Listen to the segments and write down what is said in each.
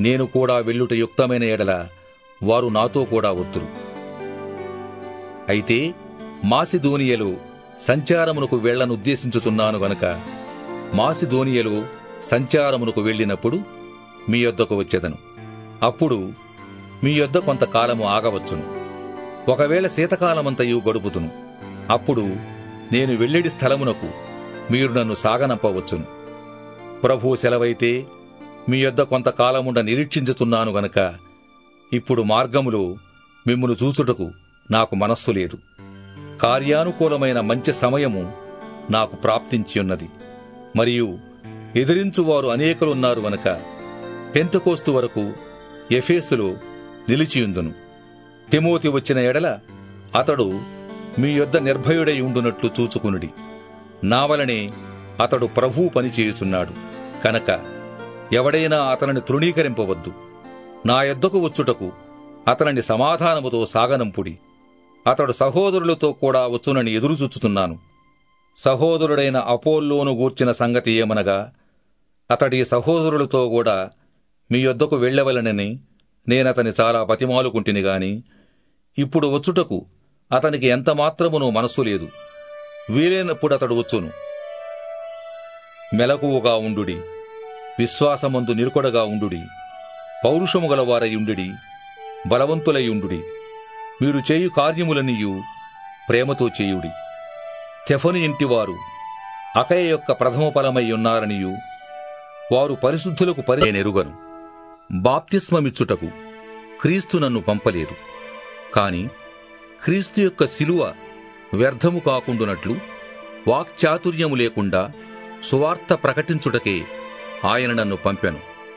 నేను కూడా వెళ్ళుట యుక్తమైన ఎడల వారు నాతో కూడా వద్దురు అయితే మాసిధోనియలు సంచారమునకు వెళ్లనుద్దేశించుచున్నాను గనక మాసిధోనియలు సంచారమునకు వెళ్ళినప్పుడు మీ యొద్దకు వచ్చెదను అప్పుడు మీ యొద్ద కొంతకాలము ఆగవచ్చును ఒకవేళ శీతకాలమంతయు గడుపుతును అప్పుడు నేను వెళ్ళెడి స్థలమునకు మీరు నన్ను సాగనంపవచ్చును ప్రభు సెలవైతే మీ యొద్ద కొంతకాలముండ నిరీక్షించుచున్నాను గనక ఇప్పుడు మార్గములో మిమ్మును చూచుటకు నాకు మనస్సు లేదు కార్యానుకూలమైన మంచి సమయము నాకు ప్రాప్తించియున్నది మరియు ఎదిరించువారు అనేకులున్నారు గనక పెంతకోస్తు వరకు ఎఫేసులో నిలిచియుందును తిమోతి వచ్చిన ఎడల అతడు మీ యొద్ద నిర్భయుడై ఉండునట్లు చూచుకునుడి నా వలనే అతడు ప్రభు పనిచేయుచున్నాడు కనుక ఎవడైనా అతనిని తృణీకరింపవద్దు నా యొద్దకు వచ్చుటకు అతనిని సమాధానముతో సాగనంపుడి అతడు సహోదరులతో కూడా వచ్చునని ఎదురుచూచుతున్నాను సహోదరుడైన అపోల్లోను గూర్చిన సంగతి ఏమనగా అతడి సహోదరులతో కూడా మీ యొద్దకు వెళ్ళవలనని నేనతని చాలా బతిమాలుకుంటుని గాని ఇప్పుడు వచ్చుటకు అతనికి ఎంత మాత్రమునూ మనస్సు లేదు వీలైనప్పుడు అతడు వచ్చును మెలకువగా ఉండుడి విశ్వాసమందు నిరుకొడగా ఉండుడి పౌరుషము గలవారై ఉండుడి బలవంతులై ఉండుడి మీరు చేయు కార్యములనియు ప్రేమతో చేయుడి తెఫను ఇంటివారు అకయ యొక్క ప్రథమ ఫలమై ఉన్నారనియు వారు పరిశుద్ధులకు పరి నెరుగను బాప్తిస్మమిచ్చుటకు క్రీస్తు నన్ను పంపలేదు కాని క్రీస్తు యొక్క శిలువ వ్యర్థము కాకుండునట్లు వాక్చాతుర్యము లేకుండా సువార్త ప్రకటించుటకే ఆయన నన్ను పంపెను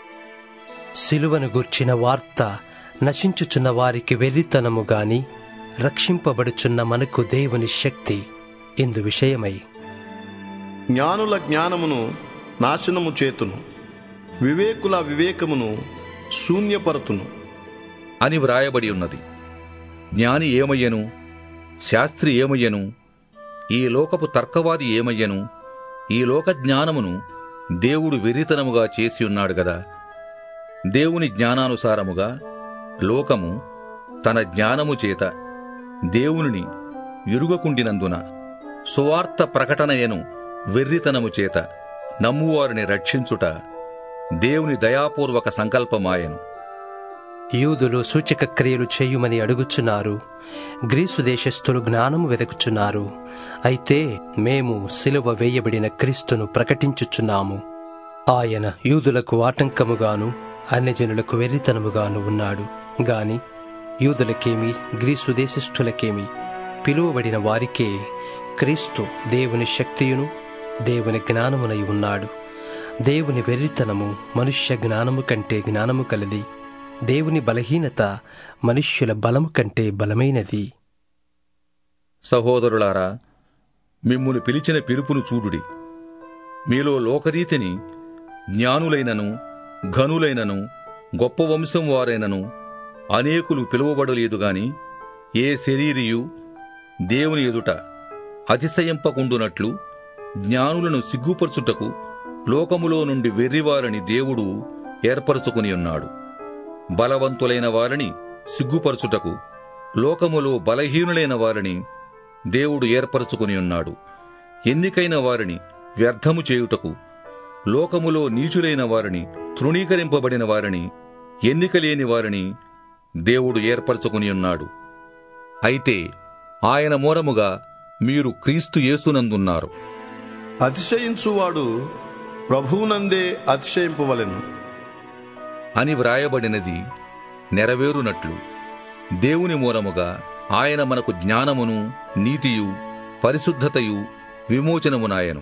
సిలువను గూర్చిన వార్త నశించుచున్న వారికి వెర్రితనము గాని రక్షింపబడుచున్న మనకు దేవుని శక్తి ఇందు విషయమై జ్ఞానుల జ్ఞానమును నాశనము చేతును వివేకుల వివేకమును శూన్యపరతును అని వ్రాయబడి ఉన్నది జ్ఞాని ఏమయ్యను శాస్త్రి ఏమయ్యను ఈ లోకపు తర్కవాది ఏమయ్యను ఈ లోక జ్ఞానమును దేవుడు వెర్రితనముగా చేసి ఉన్నాడు గదా దేవుని జ్ఞానానుసారముగా లోకము తన జ్ఞానము చేత దేవునిని ఎరుగకుండినందున సువార్త ప్రకటనయను వెర్రితనము చేత నమ్మువారిని రక్షించుట దేవుని దయాపూర్వక సంకల్పమాయను యూదులు సూచక క్రియలు చేయుమని అడుగుచున్నారు గ్రీసు దేశస్థులు జ్ఞానము వెదకుచున్నారు అయితే మేము సిలువ వేయబడిన క్రీస్తును ప్రకటించుచున్నాము ఆయన యూదులకు ఆటంకముగాను అన్యజనులకు వెర్రితనముగాను ఉన్నాడు గాని యూదులకేమి గ్రీసు దేశస్థులకేమి పిలువబడిన వారికే క్రీస్తు దేవుని శక్తియును దేవుని జ్ఞానమునై ఉన్నాడు దేవుని వెర్రితనము మనుష్య జ్ఞానము కంటే జ్ఞానము కలది దేవుని బలహీనత మనుష్యుల బలము కంటే బలమైనది సహోదరులారా మిమ్మును పిలిచిన పిలుపును చూడుడి మీలో లోకరీతిని జ్ఞానులైనను ఘనులైనను గొప్ప వంశం వారైనను అనేకులు పిలువబడలేదు గాని ఏ శరీరియు దేవుని ఎదుట అతిశయింపకుండునట్లు జ్ఞానులను సిగ్గుపరచుటకు లోకములో నుండి వెర్రివారని దేవుడు ఏర్పరచుకుని ఉన్నాడు బలవంతులైన వారిని సిగ్గుపరచుటకు లోకములో బలహీనులైన వారిని దేవుడు ఏర్పరచుకుని ఉన్నాడు ఎన్నికైన వారిని వ్యర్థము చేయుటకు లోకములో నీచులైన వారిని తృణీకరింపబడిన వారిని ఎన్నికలేని వారిని దేవుడు ఏర్పరచుకుని ఉన్నాడు అయితే ఆయన మూలముగా మీరు క్రీస్తు యేసునందున్నారు అతిశయించువాడు ప్రభువునందే అతిశయింపవలెను అని వ్రాయబడినది నెరవేరునట్లు దేవుని మూలముగా ఆయన మనకు జ్ఞానమును నీతియు పరిశుద్ధతయు విమోచనమునాయను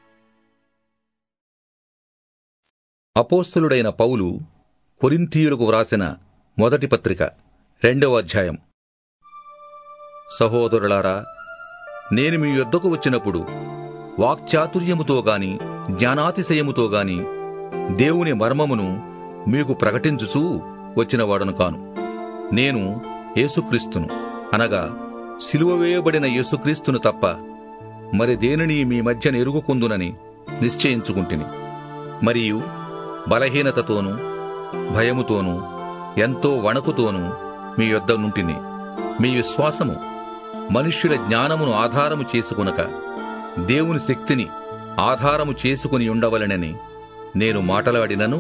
అపోస్తలుడైన పౌలు కొరింథీయులకు వ్రాసిన మొదటి పత్రిక రెండవ అధ్యాయం సహోదరులారా నేను మీ యొద్దకు వచ్చినప్పుడు వాక్చాతుర్యముతో గాని జ్ఞానాతిశయముతో గాని దేవుని మర్మమును మీకు ప్రకటించుచూ వచ్చినవాడను కాను నేను యేసుక్రీస్తును అనగా సిలువ వేయబడిన యేసుక్రీస్తును తప్ప మరి దేనిని మీ మధ్య ఎరుగుకుందునని నిశ్చయించుకుంటుని మరియు బలహీనతతోనూ భయముతోనూ ఎంతో వణకుతోనూ మీ యొద్ద నుంటిని మీ విశ్వాసము మనుష్యుల జ్ఞానమును ఆధారము చేసుకునక దేవుని శక్తిని ఆధారము చేసుకుని ఉండవలనని నేను మాటలాడినను